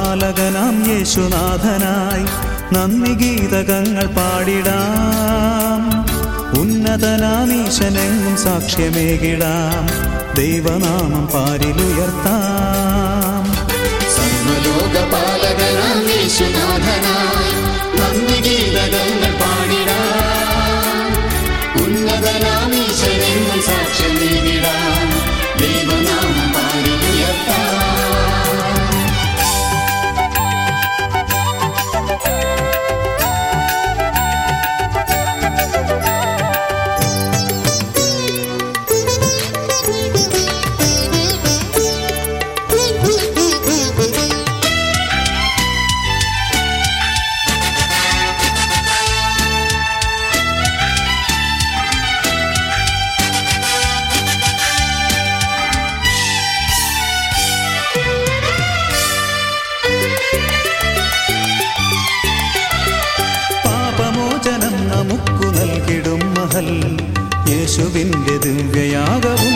ലോകപാലകനാം യേശുനാഥനായി നന്ദി ഗീതകങ്ങൾ പാടിടാം ഉന്നതനാമീശനെങ്ങും സാക്ഷ്യമേകിടാം ദൈവനാമം പാരിലുയർത്താം സർവലോകപാലകനാം യേശുനാഥനായി നന്ദി ഗീതകങ്ങൾ പാടിടാം ഉന്നതനാം ഈശ്വരനും സാക്ഷ്യമേകിടാം ദൈവനാമം പാടിയുയർത്താം പാപമോചനം നമുക്കു നൽകിടും മഹൽ യേശുവിൻ്റെ ദിവ്യയാഗവും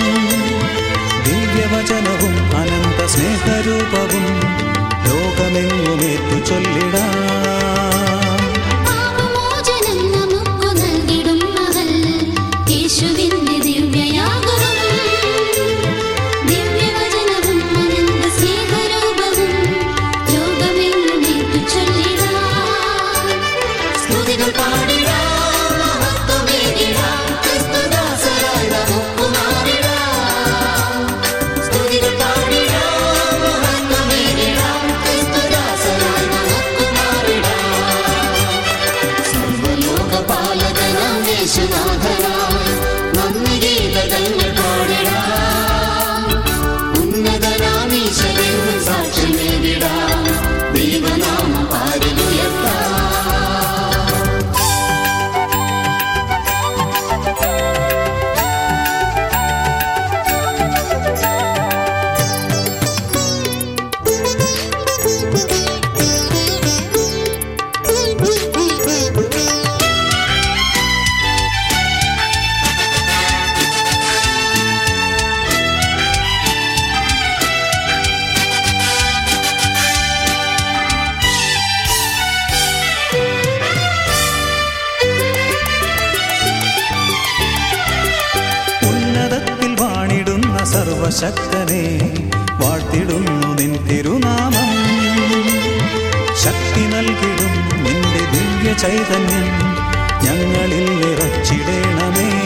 ദിവ്യവചനവും അനന്ത സ്നേഹരൂപവും ലോകമെങ്ങുമേറ്റു ചൊല്ലിടാം പാപമോചനം നമുക്കു നൽകിടും മഹൽ യേശുവിന്റെ ദിവ്യയാഗവും ദിവ്യവചനവും അനന്ത സ്നേഹരൂപവും ലോകമെങ്ങുമേറ്റു ചൊല്ലിടാം സ്തുതികൾ പാടിടാം മഹത്വമേകിടാം ക്രിസ്തുദാസരായി നമുക്കു മാറിടാം സ്തുതികൾ പാടിടാം മഹത്വമേകിടാം ക്രിസ്തുദാസരായി നമുക്കു മാറിടാം സർവലോകപാലകനാം യേശുനാഥനായി നന്ദി ഗീതകങ്ങൾ പാടിടാം ഉന്നതനാം ഈശ്വരൻ സാക്ഷ്യമേകിടാം ദൈവനാമം പാരിലുയർത്താം ഉന്നതത്തിൽ വാണിടുന്ന സർവശക്തനെ വാഴ്ത്തിടുന്നു നിൻ തിരുനാമം ശക്തി നൽകിടും നിന്റെ ദിവ്യ ചൈതന്യം ഞങ്ങളിൽ നിറച്ചിടേണമേ